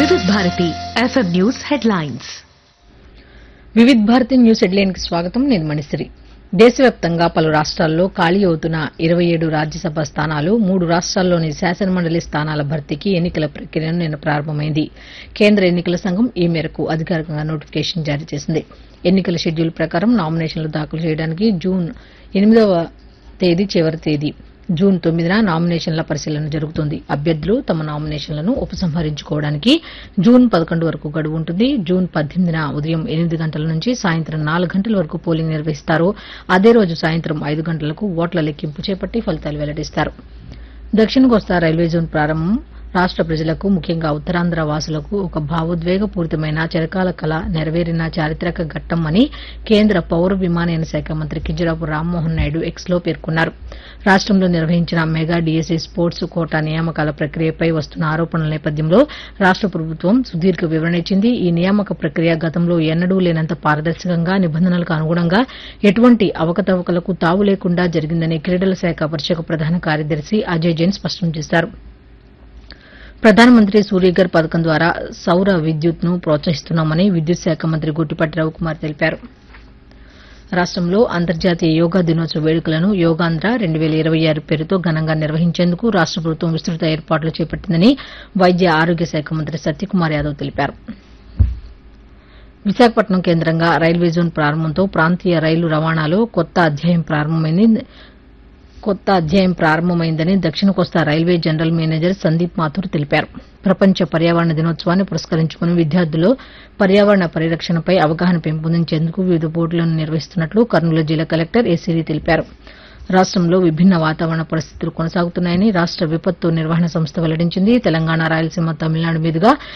వివిధ Bharati FM news headlines Vividh Bharati news headline కి స్వాగతం నేను మణిశ్రీ దేశవ్యాప్తంగా పలు రాష్ట్రాల్లో ఖాళీ అవుతున్న ఇరవై ఏడు రాజ్యసభ స్థానాలు మూడు రాష్ట్రాల్లోని శాసనమండలి స్థానాల భర్తీకి ఎన్నికల ప్రక్రియ నిన్న ప్రారంభమైంది కేంద్ర ఎన్నికల సంఘం ఈ మేరకు అధికారికంగా నోటిఫికేషన్ జారీ చేసింది ఎన్నికల షెడ్యూల్ ప్రకారం నామినేషన్లు దాఖలు చేయడానికి జూన్ ఎనిమిదవ తేదీ చివరి తేదీ జూన్ తొమ్మిదిన నామినేషన్ల పరిశీలన జరుగుతుంది అభ్యర్థులు తమ నామినేషన్లను ఉపసంహరించుకోవడానికి జూన్ పదకొండు వరకు గడువు ఉంటుంది జూన్ పద్దెనిమిదిన ఉదయం ఎనిమిది గంటల నుంచి సాయంత్రం నాలుగు గంటల వరకు పోలింగ్ నిర్వహిస్తారు అదే రోజు సాయంత్రం ఐదు గంటలకు ఓట్ల లెక్కింపు చేపట్టి ఫలితాలు వెల్లడిస్తారు దక్షిణ కోస్తా రైల్వే జోన్ ప్రారంభం రాష్ట ప్రజలకు ముఖ్యంగా ఉత్తరాంధ్ర వాసులకు ఒక భావోద్వేగపూరితమైన చిరకాల కళ నెరవేరిన చారిత్రక ఘట్టం అని కేంద్ర పౌర విమానయాన శాఖ మంత్రి కింజరాపు రామ్మోహన్ నాయుడు ఎక్స్ లో పేర్కొన్నారు రాష్టంలో నిర్వహించిన మెగా డీఎస్సీ స్పోర్ట్స్ కోటా నియామకాల ప్రక్రియపై వస్తున్న ఆరోపణల నేపథ్యంలో రాష్ట ప్రభుత్వం సుదీర్ఘ వివరణ ఇచ్చింది ఈ నియామక ప్రక్రియ గతంలో ఎన్నడూ లేనంత పారదర్శకంగా నిబంధనలకు అనుగుణంగా ఎటువంటి అవకతవకలకు తావు లేకుండా జరిగిందని క్రీడల శాఖ పరిషత్ ప్రధాన కార్యదర్శి అజయ్ జైన్ స్పష్టం చేశారు ప్రధానమంత్రి సూర్యఘర్ పథకం ద్వారా సౌర విద్యుత్ ను ప్రోత్సహిస్తున్నామని విద్యుత్ శాఖ మంత్రి గుట్టిపాటి రవికుమార్ తెలిపారు రాష్టంలో అంతర్జాతీయ యోగా దినోత్సవ వేడుకలను యోగాంధ్ర రెండు వేల ఇరవై ఆరు పేరుతో ఘనంగా నిర్వహించేందుకు రాష్ట ప్రభుత్వం విస్తృత ఏర్పాట్లు చేపట్టిందని వైద్య ఆరోగ్య శాఖ మంత్రి సత్యకుమార్ యాదవ్ తెలిపారు విశాఖపట్నం కేంద్రంగా రైల్వే జోన్ ప్రారంభంతో ప్రాంతీయ రైలు రవాణాలో కొత్త అధ్యాయం ప్రారంభమైంది కొత్త అధ్యాయం ప్రారంభమైందని దక్షిణ కోస్తా railway general manager Sandeep Mathur తెలిపారు ప్రపంచ పర్యావరణ దినోత్సవాన్ని పురస్కరించుకుని విద్యార్థుల్లో పర్యావరణ పరిరక్షణపై అవగాహన పెంపొందించేందుకు వివిధ బోర్డులను నిర్వహిస్తున్నట్లు కర్నూలు జిల్లా కలెక్టర్ ఏసీరి తెలిపారు రాష్టంలో విభిన్న వాతావరణ పరిస్థితులు కొనసాగుతున్నాయని రాష్ట విపత్తు నిర్వహణ సంస్థ వెల్లడించింది తెలంగాణ రాయలసీమ తమిళనాడు మీదుగా